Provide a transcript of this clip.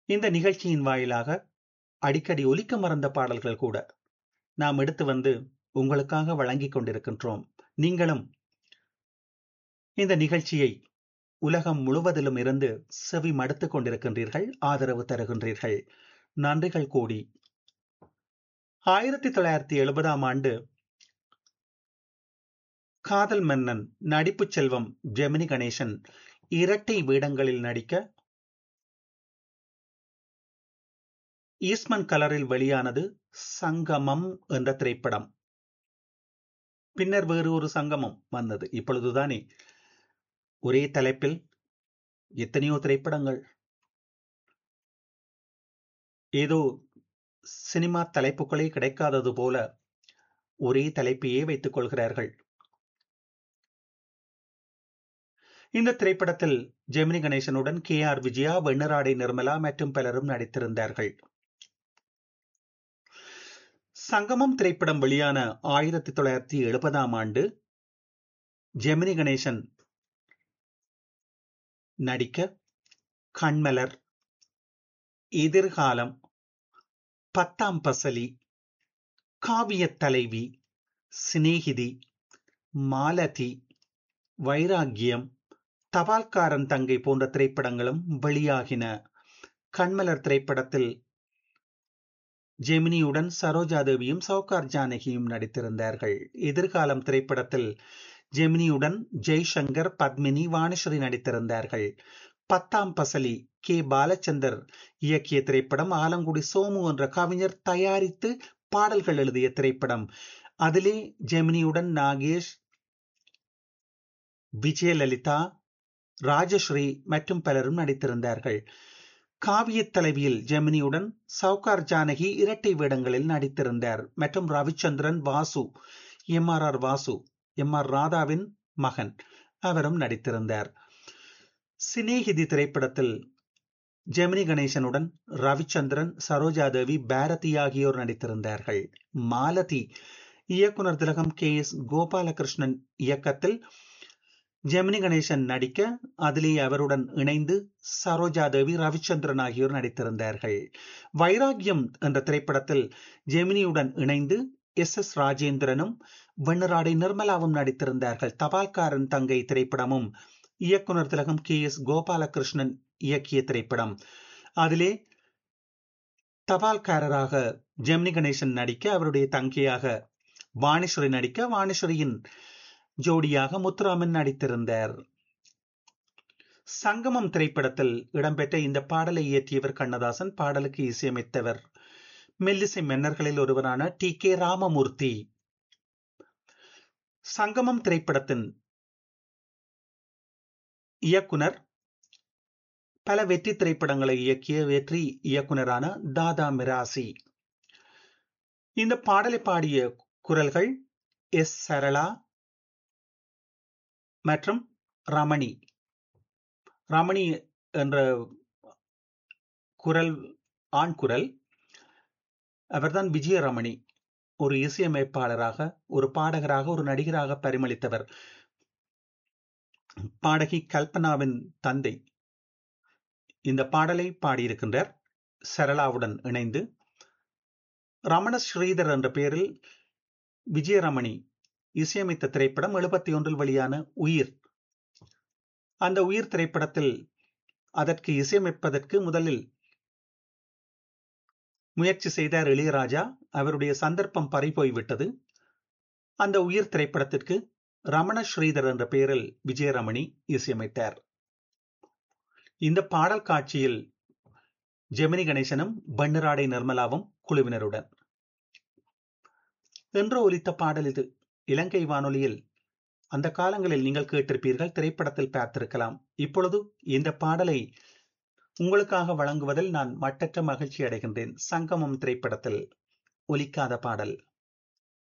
இந்த நிகழ்ச்சியின் வாயிலாக அடிக்கடி ஒலிக்க மறந்த பாடல்கள் கூட நாம் எடுத்து வந்து உங்களுக்காக வழங்கிக் கொண்டிருக்கின்றோம் நீங்களும் இந்த நிகழ்ச்சியை உலகம் முழுவதிலும் இருந்து செவி மடுத்துக் கொண்டிருக்கின்றீர்கள் ஆதரவு தருகின்றீர்கள் நன்றிகள் கூடி ஆயிரத்தி தொள்ளாயிரத்தி எழுபதாம் ஆண்டு காதல் மன்னன் நடிப்பு செல்வம் ஜெமினி கணேசன் இரட்டை வேடங்களில் நடிக்க ஈஸ்மன் கலரில் வெளியானது சங்கமம் என்ற திரைப்படம் பின்னர் வேறு ஒரு சங்கமம் வந்தது இப்பொழுதுதானே ஒரே தலைப்பில் எத்தனையோ திரைப்படங்கள் ஏதோ சினிமா தலைப்புகளே கிடைக்காதது போல ஒரே தலைப்பையே வைத்துக் கொள்கிறார்கள் இந்த திரைப்படத்தில் ஜெமினி கணேசனுடன் கே ஆர் விஜயா வெண்ணராடை நிர்மலா மற்றும் பலரும் நடித்திருந்தார்கள் சங்கமம் திரைப்படம் வெளியான ஆயிரத்தி தொள்ளாயிரத்தி எழுபதாம் ஆண்டு ஜெமினி கணேசன் நடிக்க கண்மலர் எதிர்காலம் பத்தாம் பசலி காவிய தலைவி சிநேகிதி மாலதி வைராகியம் தபால்காரன் தங்கை போன்ற திரைப்படங்களும் வெளியாகின கண்மலர் திரைப்படத்தில் ஜெமினியுடன் சரோஜா தேவியும் சௌகார் ஜானகியும் நடித்திருந்தார்கள் எதிர்காலம் திரைப்படத்தில் ஜெமினியுடன் ஜெய்சங்கர் பத்மினி வாணிஸ்வரி நடித்திருந்தார்கள் பத்தாம் பசலி கே பாலச்சந்தர் இயக்கிய திரைப்படம் ஆலங்குடி சோமு என்ற கவிஞர் தயாரித்து பாடல்கள் எழுதிய திரைப்படம் அதிலே ஜெமினியுடன் நாகேஷ் விஜயலலிதா ராஜஸ்ரீ மற்றும் பலரும் நடித்திருந்தார்கள் காவிய தலைவியில் ஜெமினியுடன் சவுகார் ஜானகி இரட்டை வேடங்களில் நடித்திருந்தார் மற்றும் Ravichandran Vasu M R R Vasu M R ராதாவின் மகன் அவரும் நடித்திருந்தார் சினேகிதி திரைப்படத்தில் ஜெமினி கணேசனுடன் ரவிச்சந்திரன் சரோஜாதேவி பாரதி ஆகியோர் நடித்திருந்தார்கள் மாலதி இயக்குனர் திலகம் கே எஸ் கோபாலகிருஷ்ணன் இயக்கத்தில் ஜெமினி கணேசன் நடிக்க அதிலே அவருடன் இணைந்து சரோஜா தேவி ரவிச்சந்திரன் ஆகியோர் நடித்திருந்தார்கள் வைராகியம் என்ற திரைப்படத்தில் ஜெமினியுடன் இணைந்து எஸ் எஸ் ராஜேந்திரனும் வெண்ணராடை நிர்மலாவும் நடித்திருந்தார்கள் தபால்காரன் தங்கை திரைப்படமும் இயக்குனர் திலகம் கே எஸ் கோபாலகிருஷ்ணன் இயக்கிய திரைப்படம் அதிலே தபால்காரராக ஜெமினி கணேசன் நடிக்க அவருடைய தங்கையாக வாணிஸ்வரி நடிக்க வாணிஸ்வரியின் ஜோடியாக முத்துராமன் நடித்திருந்தார் சங்கமம் திரைப்படத்தில் இடம்பெற்ற இந்த பாடலை இயற்றியவர் கண்ணதாசன் பாடலுக்கு இசையமைத்தவர் மெல்லிசை மன்னர்களில் ஒருவரான டி கே ராமமூர்த்தி சங்கமம் திரைப்படத்தின் இயக்குனர் பல வெற்றி திரைப்படங்களை இயக்கிய வெற்றி இயக்குனரான தாதா மிராசி இந்த பாடலை பாடிய குரல்கள் எஸ் சரளா மற்றும் ரமணி ரமணி என்ற குரல் ஆண் குரல் அவர்தான் விஜயரமணி ஒரு இசையமைப்பாளராக ஒரு பாடகராக ஒரு நடிகராக பரிமளித்தவர் பாடகி கல்பனாவின் தந்தை இந்த பாடலை பாடியிருக்கின்றார் சரளாவுடன் இணைந்து ரமண ஸ்ரீதர் என்ற பெயரில் விஜயரமணி இசையமைத்த திரைப்படம் எழுபத்தி ஒன்றில் வெளியான உயிர் அந்த உயிர் திரைப்படத்தில் அதற்கு இசையமைப்பதற்கு முதலில் முயற்சி செய்தார் இளையராஜா அவருடைய சந்தர்ப்பம் பறிபோய்விட்டது அந்த உயிர் திரைப்படத்திற்கு ரமண ஸ்ரீதர் என்ற பெயரில் விஜயரமணி இசையமைத்தார் இந்த பாடல் காட்சியில் ஜெமினி கணேசனும் பண்டராடை நிர்மலாவும் குழுவினருடன் என்று ஒலித்த பாடல் இது இலங்கை வானொலியில் அந்த காலங்களில் நீங்கள் கேட்டிருப்பீர்கள் திரைப்படத்தில் பார்த்திருக்கலாம் இப்பொழுது இந்த பாடலை உங்களுக்காக வழங்குவதில் நான் மட்டற்ற மகிழ்ச்சி அடைகின்றேன் சங்கமம் திரைப்படத்தில் ஒலிக்காத பாடல்